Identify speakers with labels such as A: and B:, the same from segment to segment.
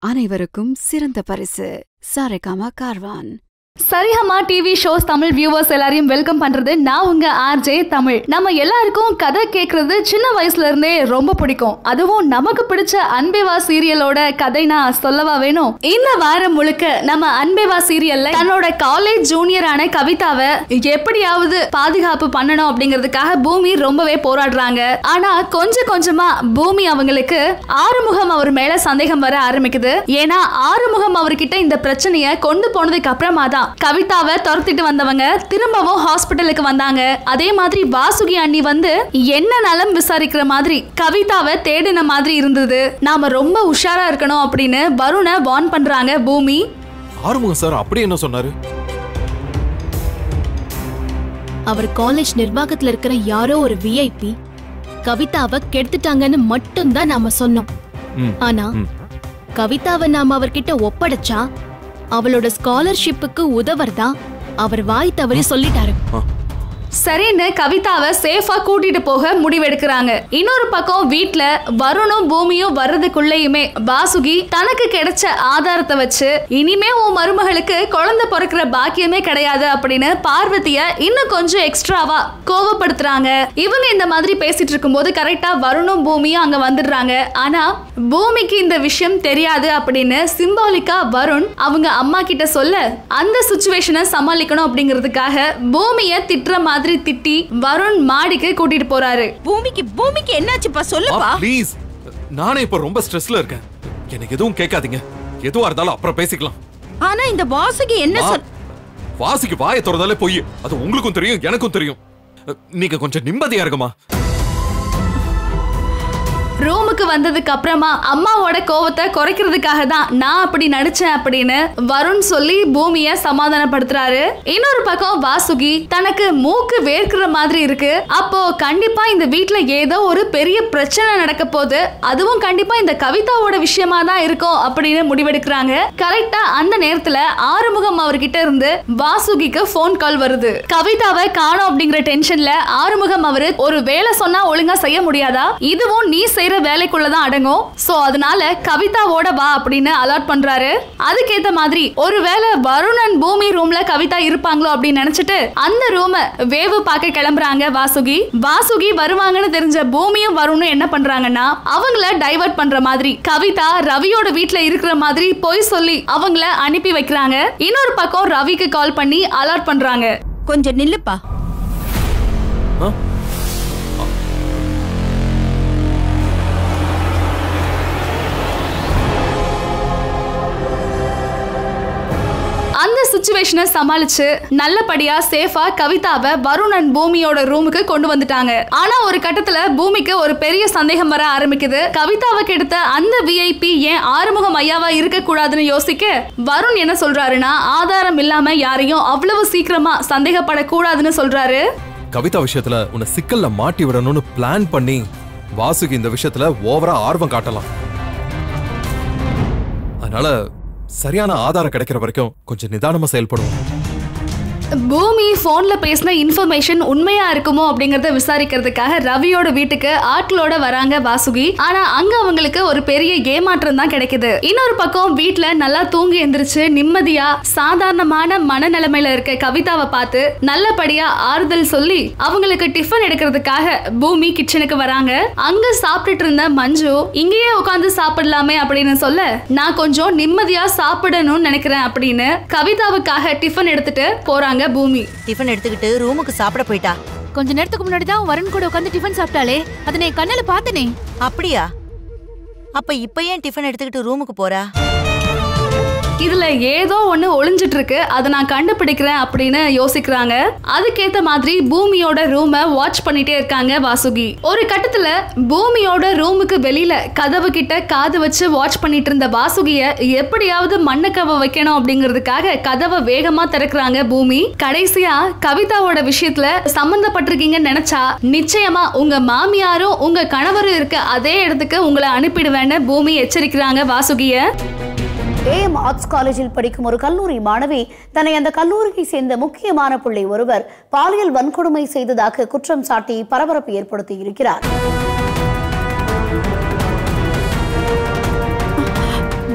A: அனைவருக்கும் சிறந்த பரிசு Saregama Carvaan
B: Saregama TV shows Tamil viewers எல்லாரையும் வெல்கம் பண்றது நான் உங்க ஆர்ஜே தமிழ் நம்ம எல்லாருக்கும் கதை கேட்கறது சின்ன வயசுல இருந்தே ரொம்ப பிடிக்கும் அதுவும் நமக்கு பிடிச்ச அன்பேவா சீரியலோட கதை நான் சொல்லவா வேணும் இந்த வாரம் முழுக்க நம்ம அன்பேவா சீரியல்ல தன்னோட காலேஜ் ஜூனியரான கவிதாவை எப்படியாவது பாதுகாப்பு பண்ணணும் அப்படிங்கிறதுக்காக பூமி ரொம்பவே போராடுறாங்க ஆனா கொஞ்சம் கொஞ்சமா பூமி அவங்களுக்கு ஆறுமுகம் அவர் மேல சந்தேகம் வர ஆரம்பிக்குது ஏன்னா ஆறுமுகம் அவர்கிட்ட இந்த பிரச்சனைய கொண்டு போனதுக்கு அப்புறமா தான் கவிதாவை துரத்திட்டு வந்தவங்க திரும்பவும் ஹாஸ்பிட்டலுக்கு வந்தாங்க அதே மாதிரி வாசுகி அண்ணி வந்து என்ன நலம் விசாரிக்கிற மாதிரி கவிதாவை தேடின மாதிரி இருந்தது நாம ரொம்ப உஷாரா இருக்கணும் அப்படின்னு வருண வார்ன் பண்றாங்க பூமி
C: ஆறுமுகம் சார் அப்படி என்ன சொன்னாரு
D: அவர் காலேஜ் நிர்வாகத்துல இருக்கிற யாரோ ஒரு விஐபி கவிதாவை கெடுத்துட்டாங்கன்னு மட்டும்தான் நாம சொன்னோம்
C: ம்,
D: ஆனா
C: ம்.
D: கவிதாவை நாம அவர்கிட்ட ஒப்படைச்சா அவளோட ஸ்காலர்ஷிப்புக்கு உதவறதா அவர் வாய் தவறி சொல்லிட்டாரு
B: சரின்னு கவிதாவை சேஃபா கூட்டிட்டு போக முடிவெடுக்கிறாங்க இன்னொரு பக்கம் வீட்ல வருணும் பூமியும் வர்றதுக்குள்ளேயுமே வாசுகி தனக்கு கிடைச்ச ஆதாரத்தை வச்சு இனிமே உன் மருமகளுக்கு குழந்தை பிறக்கிற பாக்கியமே கிடையாது அப்படின்னு பார்வதிய இன்னும் கொஞ்சம் எக்ஸ்ட்ராவா கோவப்படுத்துறாங்க இவங்க இந்த மாதிரி பேசிட்டு இருக்கும்போது கரெக்டா வருணும் பூமியும் அங்க வந்துடுறாங்க ஆனா பூமிக்கு இந்த விஷயம் தெரியாது அப்படின்னு சிம்பாலிக்கா வருண் அவங்க அம்மா கிட்ட சொல்ல அந்த சுச்சுவேஷனை சமாளிக்கணும் அப்படிங்கிறதுக்காக பூமியை திட்டுற மாதிரி திட்டி வருண் மாடிக்கு கூட்டிட்டு போறாரு
E: பூமிக்கு பூமிக்கு என்னாச்சுப்பா சொல்லுப்பா
C: ப்ளீஸ் நானே இப்ப ரொம்ப ஸ்ட்ரெஸ்ல இருக்கேன் எனக்கு எதுவும் கேட்காதீங்க எதுவா இருந்தாலும் அப்புறம் பேசிக்கலாம்
E: ஆனா இந்த வாசுகி என்ன
C: வா-
E: சொல்
C: வாசிக்கு வாயை திறந்தாலே போய் அது உங்களுக்கும் தெரியும் எனக்கும் தெரியும் அஹ், நீங்க கொஞ்சம் நிம்மதியா இருக்குமா
B: ரூமுக்கு வந்ததுக்கு அப்புறமா அம்மாவோட கோவத்தை குறைக்கிறதுக்காக தான் நான் அப்படி நடிச்சேன் அப்படின்னு வருண் சொல்லி பூமிய சமாதானப்படுத்துறாரு இன்னொரு பக்கம் வாசுகி தனக்கு மூக்கு வேர்க்கிற மாதிரி இருக்கு அப்போ கண்டிப்பா இந்த வீட்ல ஏதோ ஒரு பெரிய பிரச்சனை நடக்க போகுது அதுவும் கண்டிப்பா இந்த கவிதாவோட விஷயமா தான் இருக்கும் அப்படின்னு முடிவெடுக்கிறாங்க கரெக்டா அந்த நேரத்துல ஆறுமுகம் அவர்கிட்ட இருந்து வாசுகிக்கு ஃபோன் கால் வருது கவிதாவை காணோம் அப்படிங்கிற டென்ஷன்ல ஆறுமுகம் அவரு ஒரு வேலை சொன்னா ஒழுங்கா செய்ய முடியாதா இதுவும் நீ செய்யற வேலைக்குள்ளதான் அடங்கும் சோ அதனால கவிதாவோட வா அப்படின்னு அலாட் பண்றாரு அதுக்கேத்த மாதிரி ஒருவேளை வருணன் பூமி ரூம்ல கவிதா இருப்பாங்களோ அப்படின்னு நினைச்சிட்டு அந்த ரூம வேவு பார்க்க கிளம்புறாங்க வாசுகி வாசுகி வருவாங்கன்னு தெரிஞ்ச பூமியும் வருணும் என்ன பண்றாங்கன்னா அவங்கள டைவர்ட் பண்ற மாதிரி கவிதா ரவியோட வீட்ல இருக்கிற மாதிரி பொய் சொல்லி அவங்கள அனுப்பி வைக்கிறாங்க இன்னொரு பக்கம் ரவிக்கு கால் பண்ணி அலாட் பண்றாங்க
E: கொஞ்சம் நில்லுப்பா
C: ஆ?
B: அந்த சுச்சுவேஷனை சமாளிச்சு நல்லபடியா சேஃபா கவிதாவை வருணன் பூமியோட ரூமுக்கு கொண்டு வந்துட்டாங்க ஆனா ஒரு கட்டத்துல பூமிக்கு ஒரு பெரிய சந்தேகம் வர ஆரம்பிக்குது கவிதாவை கெடுத்த அந்த விஐபி ஏன் ஆறுமுகம் ஐயாவா இருக்க கூடாதுன்னு யோசிக்க வருண் என்ன சொல்றாருன்னா ஆதாரம் இல்லாம யாரையும் அவ்வளவு சீக்கிரமா சந்தேகப்படக்கூடாதுன்னு சொல்றாரு
C: கவிதா விஷயத்துல உன்னை சிக்கல்ல மாட்டி விடணும்னு பிளான் பண்ணி வாசுக்கு இந்த விஷயத்துல ஓவரா ஆர்வம் காட்டலாம் அதனால சரியான ஆதாரம் கிடைக்கிற வரைக்கும் கொஞ்சம் நிதானமா செயல்படுவோம்
B: பூமி போன்ல பேசின இன்ஃபர்மேஷன் உண்மையா இருக்குமோ அப்படிங்கறத விசாரிக்கிறதுக்காக ரவியோட வீட்டுக்கு ஆட்களோட வராங்க வாசுகி ஆனா அங்க அவங்களுக்கு ஒரு பெரிய ஏமாற்றம் தான் கிடைக்குது இன்னொரு பக்கம் வீட்ல நல்லா தூங்கி எந்திரிச்சு நிம்மதியா சாதாரணமான மனநிலைமையில இருக்க கவிதாவை பார்த்து நல்லபடியா ஆறுதல் சொல்லி அவங்களுக்கு டிஃபன் எடுக்கிறதுக்காக பூமி கிச்சனுக்கு வராங்க அங்க சாப்பிட்டுட்டு இருந்த மஞ்சு இங்கேயே உட்காந்து சாப்பிடலாமே அப்படின்னு சொல்ல நான் கொஞ்சம் நிம்மதியா சாப்பிடணும்னு நினைக்கிறேன் அப்படின்னு கவிதாவுக்காக டிஃபன் எடுத்துட்டு போறாங்க பூமி
F: டிஃபன் எடுத்துக்கிட்டு ரூமுக்கு சாப்பிட போயிட்டா
D: கொஞ்ச நேரத்துக்கு முன்னாடி தான் வருண் கூட உட்காந்து டிஃபன் சாப்பிட்டாலே அதை நான் என் கண்ணுல பார்த்தனே
F: அப்படியா அப்ப இப்ப ஏன் டிஃபன் எடுத்துக்கிட்டு ரூமுக்கு போறா
B: இதுல ஏதோ ஒண்ணு ஒளிஞ்சிட்டு இருக்கு அதை நான் கண்டுபிடிக்கிறேன் அப்படின்னு யோசிக்கிறாங்க அதுக்கேத்த மாதிரி பூமியோட ரூமை வாட்ச் பண்ணிட்டே இருக்காங்க வாசுகி ஒரு கட்டத்துல பூமியோட ரூமுக்கு வெளியில கதவு கிட்ட காது வச்சு வாட்ச் பண்ணிட்டு இருந்த வாசுகிய எப்படியாவது மண்ணக்கவ வைக்கணும் அப்படிங்கிறதுக்காக கதவை வேகமா திறக்கிறாங்க பூமி கடைசியா கவிதாவோட விஷயத்துல சம்பந்தப்பட்டிருக்கீங்கன்னு நினைச்சா நிச்சயமா உங்க மாமியாரும் உங்க கணவரும் இருக்க அதே இடத்துக்கு உங்களை அனுப்பிடுவேன்னு பூமி எச்சரிக்கிறாங்க வாசுகிய
G: ஏஎம் ஆர்ட்ஸ் காலேஜில் படிக்கும் ஒரு கல்லூரி மாணவி தன்னை அந்த கல்லூரியை சேர்ந்த முக்கியமான பிள்ளை ஒருவர் பாலியல் வன்கொடுமை செய்ததாக குற்றம் சாட்டி பரபரப்பு ஏற்படுத்தி இருக்கிறார்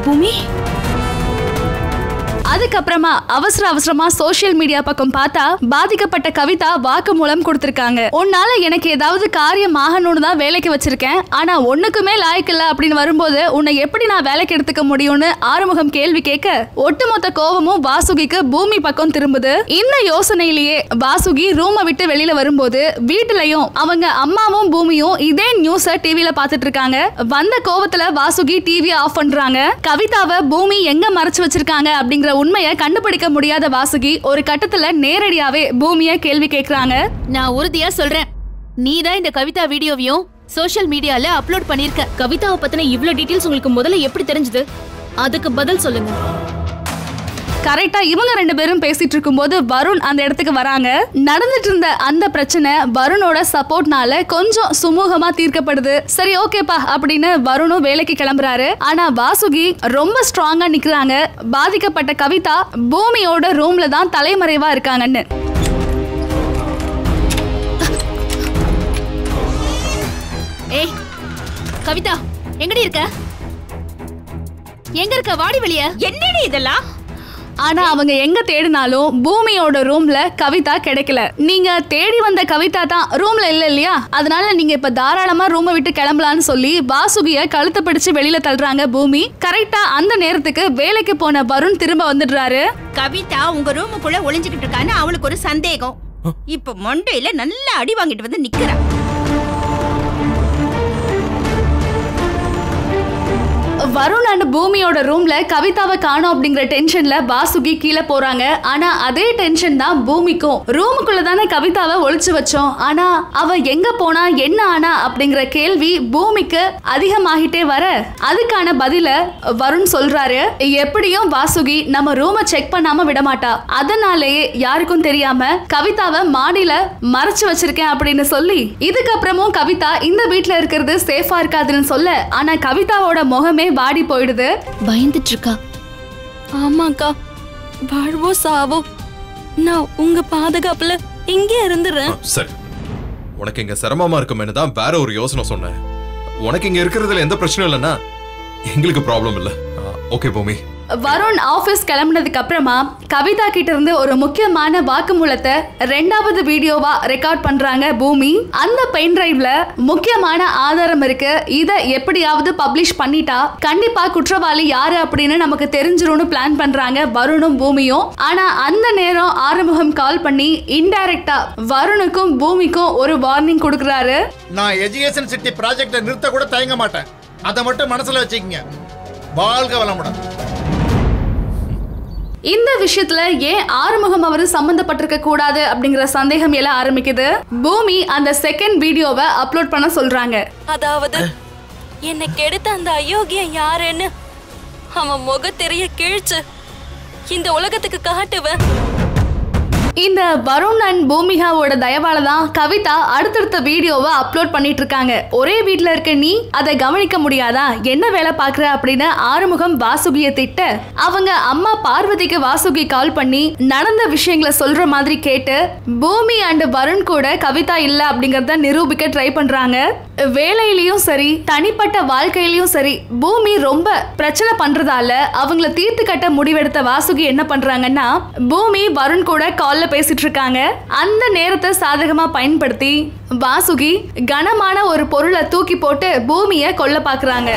D: பூமி
B: அதுக்கப்புறமா அவசர அவசரமா சோஷியல் மீடியா பக்கம் பார்த்தா பாதிக்கப்பட்ட கவிதா வாக்கு மூலம் கொடுத்திருக்காங்க உன்னால எனக்கு ஏதாவது காரியம் ஆகணும்னு தான் வேலைக்கு வச்சிருக்கேன் ஆனா ஒண்ணுக்குமே லாய்க்கில்ல அப்படின்னு வரும்போது உன்னை எப்படி நான் வேலைக்கு எடுத்துக்க முடியும்னு ஆறுமுகம் கேள்வி கேட்க ஒட்டுமொத்த கோபமும் வாசுகிக்கு பூமி பக்கம் திரும்புது இந்த யோசனையிலேயே வாசுகி ரூமை விட்டு வெளியில வரும்போது வீட்டுலயும் அவங்க அம்மாவும் பூமியும் இதே நியூஸ டிவில பாத்துட்டு இருக்காங்க வந்த கோவத்துல வாசுகி டிவி ஆஃப் பண்றாங்க கவிதாவை பூமி எங்க மறைச்சு வச்சிருக்காங்க அப்படிங்கிற உண்மையை கண்டுபிடிக்க முடியாத வாசுகி ஒரு கட்டத்துல நேரடியாவே பூமிய கேள்வி கேக்குறாங்க
D: நான் உறுதியா சொல்றேன் நீ தான் இந்த கவிதா வீடியோவையும் சோஷியல் மீடியால அப்லோட் பண்ணிருக்க கவிதாவை பத்தின இவ்ளோ டீடைல்ஸ் உங்களுக்கு முதல்ல எப்படி தெரிஞ்சது அதுக்கு பதில் சொல்லுங்க
B: கரெக்டா இவங்க ரெண்டு பேரும் பேசிட்டு இருக்கும்போது வருண் அந்த இடத்துக்கு வராங்க நடந்துட்டு இருந்த அந்த பிரச்சனை வருணோட சப்போர்ட்னால கொஞ்சம் சுமூகமா தீர்க்கப்படுது சரி ஓகேப்பா அப்படின்னு வருணும் வேலைக்கு கிளம்புறாரு ஆனா வாசுகி ரொம்ப ஸ்ட்ராங்கா நிக்கிறாங்க பாதிக்கப்பட்ட கவிதா பூமியோட ரூம்ல தான் தலைமறைவா இருக்காங்கன்னு
D: ஏய் கவிதா எங்கடி இருக்க எங்க இருக்க வாடி வெளிய
E: என்னடி இதெல்லாம்
B: ஆனா அவங்க எங்க தேடினாலும் பூமியோட ரூம்ல கவிதா கிடைக்கல நீங்க தேடி வந்த கவிதா தான் ரூம்ல இல்ல இல்லையா அதனால நீங்க இப்ப தாராளமா ரூமை விட்டு கிளம்பலாம்னு சொல்லி வாசுகிய கழுத்தை பிடிச்சு வெளியில தள்ளுறாங்க பூமி கரெக்டா அந்த நேரத்துக்கு வேலைக்கு போன வருண் திரும்ப வந்துடுறாரு
E: கவிதா உங்க ரூமுக்குள்ள ஒளிஞ்சுக்கிட்டு இருக்கான்னு அவளுக்கு ஒரு சந்தேகம் இப்ப மண்டையில நல்லா அடி வாங்கிட்டு வந்து நிக்கிறா
B: வருண் அண்ட் பூமியோட ரூம்ல கவிதாவை காணோம் அப்படிங்கிற டென்ஷன்ல வாசுகி கீழே போறாங்க ஆனா அதே டென்ஷன் தான் பூமிக்கும் ரூமுக்குள்ள தானே கவிதாவை ஒளிச்சு வச்சோம் ஆனா அவ எங்க போனா என்ன ஆனா அப்படிங்கிற கேள்வி பூமிக்கு அதிகமாகிட்டே வர அதுக்கான பதில வருண் சொல்றாரு எப்படியும் வாசுகி நம்ம ரூமை செக் பண்ணாம விட மாட்டா அதனாலேயே யாருக்கும் தெரியாம கவிதாவை மாடியில மறைச்சு வச்சிருக்கேன் அப்படின்னு சொல்லி இதுக்கப்புறமும் கவிதா இந்த வீட்ல இருக்கிறது சேஃபா இருக்காதுன்னு சொல்ல ஆனா கவிதாவோட முகமே வாடி போயிடுது
D: பயந்துட்டு இருக்கா ஆமாக்கா வாழ்வோ சாவோ நான் உங்க பாதுகாப்புல இங்கே இருந்துறேன்
C: சரி உனக்கு இங்க சிரமமா இருக்குமேனு தான் வேற ஒரு யோசனை சொன்னேன் உனக்கு இங்க இருக்கிறதுல எந்த பிரச்சனையும் இல்லைன்னா எங்களுக்கு ப்ராப்ளம் இல்ல ஓகே பூமி
B: வருண் ஆபீஸ் கிளம்புனதுக்கு அப்புறமா கவிதா கிட்ட இருந்து ஒரு முக்கியமான வாக்குமூலத்தை ரெண்டாவது வீடியோவா ரெக்கார்ட் பண்றாங்க பூமி அந்த பென் டிரைவ்ல முக்கியமான ஆதாரம் இருக்கு இத எப்படியாவது பப்ளிஷ் பண்ணிட்டா கண்டிப்பா குற்றவாளி யாரு அப்படின்னு நமக்கு தெரிஞ்சிரும்னு பிளான் பண்றாங்க வருணும் பூமியும் ஆனா அந்த நேரம் ஆறுமுகம் கால் பண்ணி இன்டைரக்டா வருணுக்கும் பூமிக்கும் ஒரு வார்னிங் கொடுக்கறாரு
H: நான் எஜுகேஷன் சிட்டி ப்ராஜெக்டை நிறுத்த கூட தயங்க மாட்டேன் அதை மட்டும் மனசுல வச்சுக்கங்க வாழ்க வளமுடன்
B: இந்த விஷயத்துல ஏன் ஆறுமுகம் அவர் சம்பந்தப்பட்டிருக்க கூடாது அப்படிங்கிற சந்தேகம் எல்லாம் ஆரம்பிக்குது பூமி அந்த செகண்ட் வீடியோவை அப்லோட் பண்ண சொல்றாங்க
I: அதாவது என்னை கெடுத்த அந்த அயோக்கியன் யாருன்னு அவன் முகத்தெரிய கிழிச்சு இந்த உலகத்துக்கு காட்டுவேன்
B: இந்த வருண் அண்ட் பூமிகாவோட தயவால தான் கவிதா அடுத்தடுத்த வீடியோவை அப்லோட் பண்ணிட்டு இருக்காங்க ஒரே வீட்ல இருக்க நீ அதை கவனிக்க முடியாதா என்ன வேலை பாக்குற அப்படின்னு ஆறுமுகம் வாசுகிய திட்ட அவங்க அம்மா பார்வதிக்கு வாசுகி கால் பண்ணி நடந்த விஷயங்களை சொல்ற மாதிரி கேட்டு பூமி அண்ட் வருண் கூட கவிதா இல்ல அப்படிங்கறத நிரூபிக்க ட்ரை பண்றாங்க வேலையிலயும் சரி தனிப்பட்ட வாழ்க்கையிலயும் சரி பூமி ரொம்ப பிரச்சனை பண்றதால அவங்கள தீர்த்து கட்ட முடிவெடுத்த வாசுகி என்ன பண்றாங்கன்னா பூமி வருண் கூட கால்ல பேசிட்டு இருக்காங்க அந்த நேரத்தை சாதகமா பயன்படுத்தி வாசுகி கனமான ஒரு பொருளை தூக்கி போட்டு பூமியை கொல்ல பாக்குறாங்க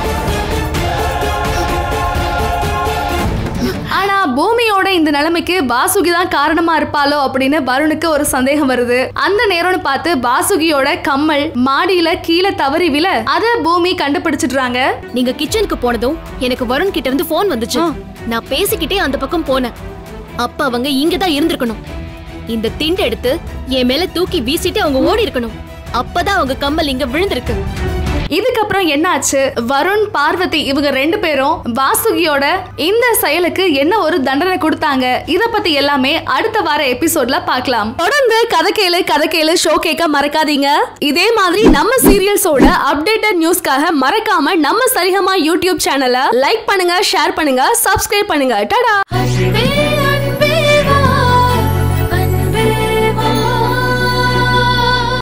B: ஆனா பூமியோட இந்த நிலைமைக்கு வாசுகி தான் காரணமா இருப்பாளோ அப்படின்னு வருணுக்கு ஒரு சந்தேகம் வருது அந்த நேரம்னு பார்த்து வாசுகியோட கம்மல் மாடியில கீழே தவறி விழ அத பூமி கண்டுபிடிச்சிடுறாங்க
D: நீங்க கிச்சனுக்கு போனதும் எனக்கு வருண் கிட்ட இருந்து போன் வந்துச்சு நான் பேசிக்கிட்டே அந்த பக்கம் போனேன் அப்ப அவங்க இங்க தான் இருந்திருக்கணும் இந்த திண்டு எடுத்து என் மேல தூக்கி வீசிட்டு அவங்க ஓடி இருக்கணும் அப்பதான் அவங்க கம்மல் இங்க விழுந்திருக்கு
B: இதுக்கப்புறம் என்னாச்சு வருண் பார்வதி இவங்க ரெண்டு பேரும் வாசுகியோட இந்த செயலுக்கு என்ன ஒரு தண்டனை கொடுத்தாங்க இத பத்தி எல்லாமே அடுத்த வார எபிசோட்ல பார்க்கலாம் தொடர்ந்து கதை கேளு கதை கேளு ஷோ கேட்க மறக்காதீங்க இதே மாதிரி நம்ம சீரியல்ஸோட அப்டேட்டட் நியூஸ்க்காக மறக்காம நம்ம சரிகமா யூடியூப் சேனலை லைக் பண்ணுங்க ஷேர் பண்ணுங்க சப்ஸ்கிரைப் பண்ணுங்க டடா